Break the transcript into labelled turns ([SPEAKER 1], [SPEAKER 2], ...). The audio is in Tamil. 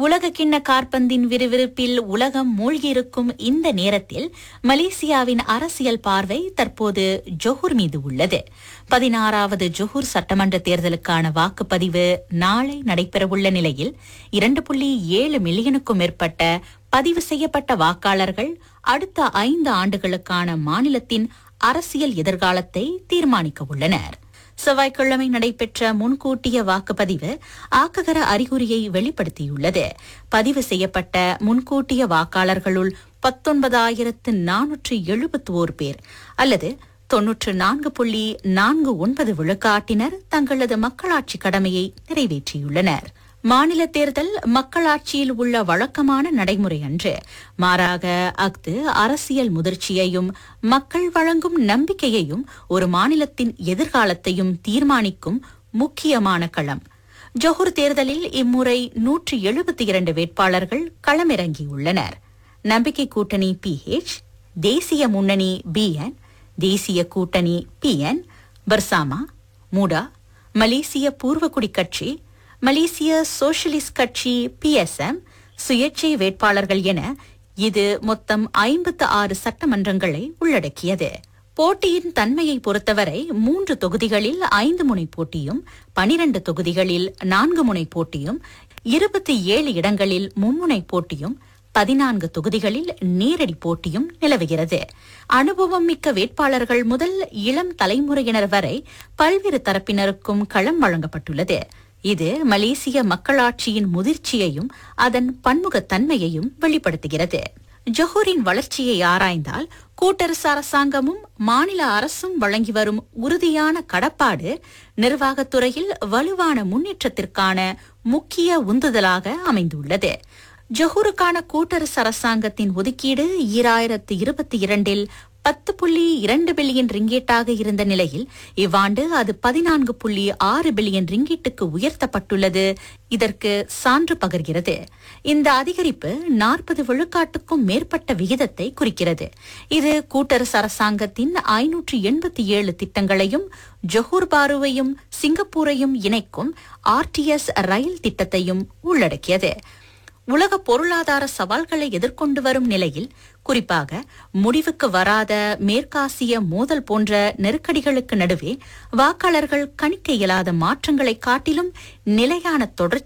[SPEAKER 1] உலக கிண்ண காற்பந்தின் விறுவிறுப்பில் உலகம் மூழ்கியிருக்கும் இந்த நேரத்தில் மலேசியாவின் அரசியல் பார்வை தற்போது ஜொஹூர் மீது உள்ளது பதினாறாவது ஜொஹூர் சட்டமன்ற தேர்தலுக்கான வாக்குப்பதிவு நாளை நடைபெறவுள்ள நிலையில் இரண்டு புள்ளி ஏழு மில்லியனுக்கும் மேற்பட்ட பதிவு செய்யப்பட்ட வாக்காளர்கள் அடுத்த ஐந்து ஆண்டுகளுக்கான மாநிலத்தின் அரசியல் எதிர்காலத்தை தீர்மானிக்க உள்ளனர் செவ்வாய்க்கிழமை நடைபெற்ற முன்கூட்டிய வாக்குப்பதிவு ஆக்ககர அறிகுறியை வெளிப்படுத்தியுள்ளது பதிவு செய்யப்பட்ட முன்கூட்டிய வாக்காளர்களுள் பத்தொன்பதாயிரத்து நானூற்று எழுபத்தி ஓர் பேர் அல்லது தொன்னூற்று நான்கு புள்ளி நான்கு ஒன்பது விழுக்காட்டினர் தங்களது மக்களாட்சி கடமையை நிறைவேற்றியுள்ளனர் மாநில தேர்தல் மக்களாட்சியில் உள்ள வழக்கமான நடைமுறை அன்று மாறாக அஃது அரசியல் முதிர்ச்சியையும் மக்கள் வழங்கும் நம்பிக்கையையும் ஒரு மாநிலத்தின் எதிர்காலத்தையும் தீர்மானிக்கும் முக்கியமான களம் ஜொஹூர் தேர்தலில் இம்முறை நூற்றி எழுபத்தி இரண்டு வேட்பாளர்கள் களமிறங்கியுள்ளனர் நம்பிக்கை கூட்டணி பிஹெச் தேசிய முன்னணி பிஎன் தேசிய கூட்டணி பிஎன் பர்சாமா மூடா மலேசிய பூர்வகுடி கட்சி மலேசிய சோஷலிஸ்ட் கட்சி பிஎஸ்எம் சுயேட்சை வேட்பாளர்கள் என இது மொத்தம் ஐம்பத்து ஆறு சட்டமன்றங்களை உள்ளடக்கியது போட்டியின் தன்மையை பொறுத்தவரை மூன்று தொகுதிகளில் ஐந்து முனை போட்டியும் பனிரண்டு தொகுதிகளில் நான்கு முனை போட்டியும் இருபத்தி ஏழு இடங்களில் மும்முனை போட்டியும் பதினான்கு தொகுதிகளில் நேரடி போட்டியும் நிலவுகிறது அனுபவம் மிக்க வேட்பாளர்கள் முதல் இளம் தலைமுறையினர் வரை பல்வேறு தரப்பினருக்கும் களம் வழங்கப்பட்டுள்ளது இது மலேசிய மக்களாட்சியின் முதிர்ச்சியையும் அதன் பன்முகத்தன்மையையும் வெளிப்படுத்துகிறது ஜொஹூரின் வளர்ச்சியை ஆராய்ந்தால் கூட்டரசு அரசாங்கமும் மாநில அரசும் வழங்கி வரும் உறுதியான கடப்பாடு நிர்வாகத்துறையில் வலுவான முன்னேற்றத்திற்கான முக்கிய உந்துதலாக அமைந்துள்ளது ஜொஹூருக்கான கூட்டரசு அரசாங்கத்தின் ஒதுக்கீடு ஈராயிரத்து இருபத்தி இரண்டில் பத்து புள்ளி இரண்டு பில்லியன் ரிங்கேட்டாக இருந்த நிலையில் இவ்வாண்டு அது பதினான்கு புள்ளி ஆறு பில்லியன் ரிங்கீட்டுக்கு உயர்த்தப்பட்டுள்ளது இதற்கு சான்று பகர்கிறது இந்த அதிகரிப்பு நாற்பது விழுக்காட்டுக்கும் மேற்பட்ட விகிதத்தை குறிக்கிறது இது கூட்டரசு அரசாங்கத்தின் ஐநூற்று எண்பத்தி ஏழு திட்டங்களையும் ஜொஹூர் பாருவையும் சிங்கப்பூரையும் இணைக்கும் ஆர்டிஎஸ் ரயில் திட்டத்தையும் உள்ளடக்கியது உலக பொருளாதார சவால்களை எதிர்கொண்டு வரும் நிலையில் குறிப்பாக முடிவுக்கு வராத மேற்காசிய மோதல் போன்ற நெருக்கடிகளுக்கு நடுவே வாக்காளர்கள் கணிக்க இயலாத மாற்றங்களை காட்டிலும் நிலையான தொடர்ச்சி